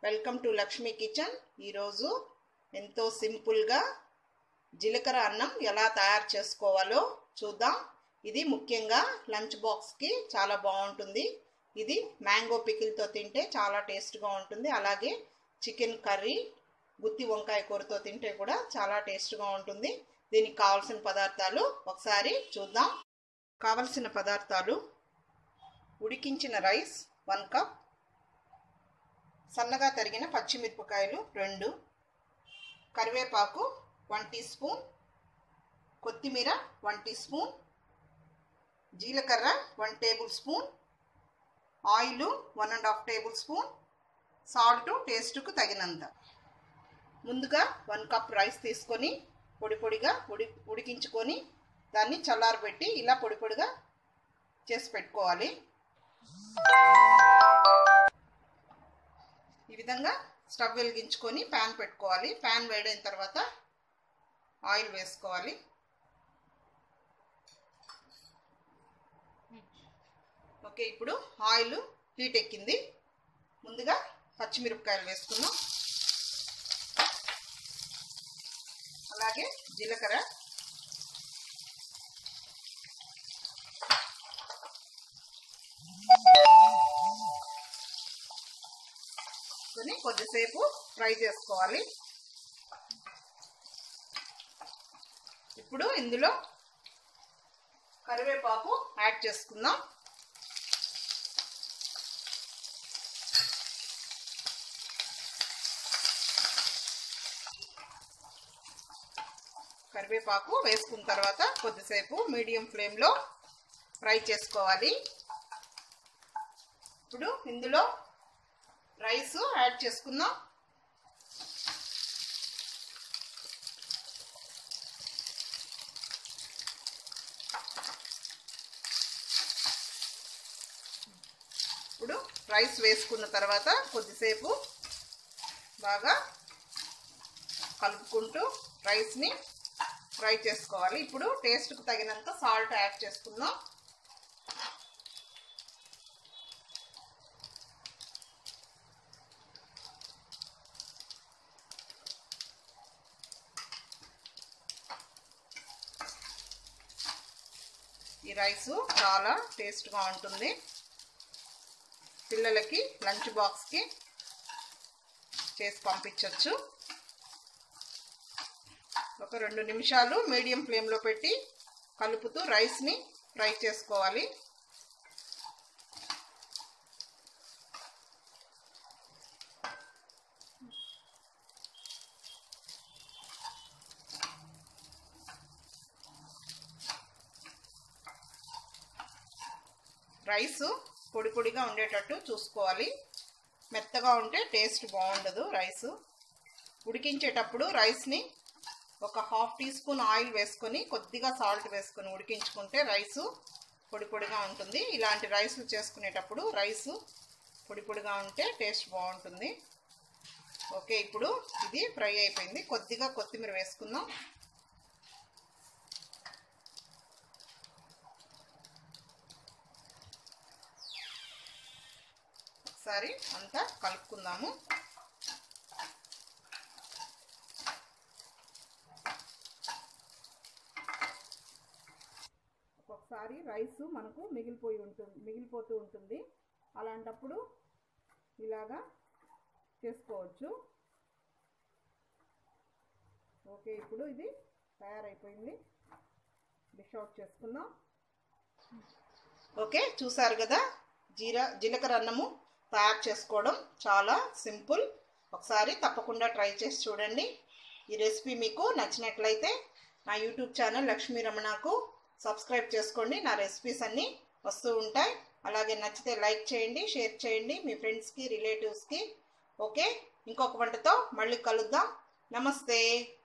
welcome to Lakshmi kitchen ఈరోజు ఎంతో సింపుల్గా జీలకర్ర అన్నం ఎలా తయారు చేసుకోవాలో చూద్దాం ఇది ముఖ్యంగా లంచ్ బాక్స్కి చాలా బాగుంటుంది ఇది మ్యాంగో పికిల్తో తింటే చాలా టేస్ట్గా ఉంటుంది అలాగే చికెన్ కర్రీ గుత్తి వంకాయ కూరతో తింటే కూడా చాలా టేస్ట్గా ఉంటుంది దీనికి కావాల్సిన పదార్థాలు ఒకసారి చూద్దాం కావలసిన పదార్థాలు ఉడికించిన రైస్ వన్ కప్ సన్నగా తరిగిన పచ్చిమిరపకాయలు రెండు కరివేపాకు వన్ టీ స్పూన్ కొత్తిమీర వన్ టీ స్పూన్ జీలకర్ర one tablespoon oil one and half tablespoon salt టేస్ట్కు తగినంత ముందుగా వన్ కప్ రైస్ తీసుకొని పొడి పొడిగా ఉడి ఉడికించుకొని దాన్ని చల్లారబెట్టి ఇలా పొడి పొడిగా చేసి పెట్టుకోవాలి ఈ విధంగా స్టవ్ వెలిగించుకొని ప్యాన్ పెట్టుకోవాలి ప్యాన్ వేడైన తర్వాత ఆయిల్ వేసుకోవాలి ఓకే ఇప్పుడు ఆయిల్ హీట్ ఎక్కింది ముందుగా పచ్చిమిరపకాయలు వేసుకున్నాం అలాగే జీలకర్ర కొని కొద్దిసేపు ఫ్రై చేసుకోవాలి ఇప్పుడు ఇందులో కరివేపాకు యాడ్ చేసుకుందాం కరివేపాకు వేసుకున్న తర్వాత కొద్దిసేపు మీడియం ఫ్లేమ్లో ఫ్రై చేసుకోవాలి ఇప్పుడు ఇందులో రైస్ యాడ్ చేసుకుందాం ఇప్పుడు రైస్ వేసుకున్న తర్వాత కొద్దిసేపు బాగా కలుపుకుంటూ రైస్ని ఫ్రై చేసుకోవాలి ఇప్పుడు టేస్ట్కి తగినంత సాల్ట్ యాడ్ చేసుకుందాం ఈ రైస్ చాలా టేస్ట్గా ఉంటుంది పిల్లలకి లంచ్ బాక్స్కి చేసి పంపించవచ్చు ఒక రెండు నిమిషాలు మీడియం ఫ్లేమ్లో పెట్టి కలుపుతూ రైస్ని ఫ్రై చేసుకోవాలి రైస్ పొడి పొడిగా ఉండేటట్టు చూసుకోవాలి మెత్తగా ఉంటే టేస్ట్ బాగుండదు రైస్ ఉడికించేటప్పుడు రైస్ని ఒక హాఫ్ టీ స్పూన్ ఆయిల్ వేసుకొని కొద్దిగా సాల్ట్ వేసుకొని ఉడికించుకుంటే రైసు పొడి పొడిగా ఉంటుంది ఇలాంటి రైస్ చేసుకునేటప్పుడు రైసు పొడి పొడిగా ఉంటే టేస్ట్ బాగుంటుంది ఓకే ఇప్పుడు ఇది ఫ్రై అయిపోయింది కొద్దిగా కొత్తిమీర వేసుకుందాం ఒకసారి అంతా కలుపుకుందాము ఒక్కొక్కసారి రైస్ మనకు మిగిలిపోయి ఉంటుంది మిగిలిపోతూ ఉంటుంది అలాంటప్పుడు ఇలాగా చేసుకోవచ్చు ఓకే ఇప్పుడు ఇది తయారైపోయింది డిష్ అవుట్ చేసుకుందాం ఓకే చూసారు కదా జీరా జీలకర్ర అన్నము తయారు చేసుకోవడం చాలా సింపుల్ ఒకసారి తప్పకుండా ట్రై చేసి చూడండి ఈ రెసిపీ మీకు నచ్చినట్లయితే నా యూట్యూబ్ ఛానల్ లక్ష్మీ రమణకు సబ్స్క్రైబ్ చేసుకోండి నా రెసిపీస్ అన్నీ వస్తూ ఉంటాయి అలాగే నచ్చితే లైక్ చేయండి షేర్ చేయండి మీ ఫ్రెండ్స్కి రిలేటివ్స్కి ఓకే ఇంకొక వంటతో మళ్ళీ కలుద్దాం నమస్తే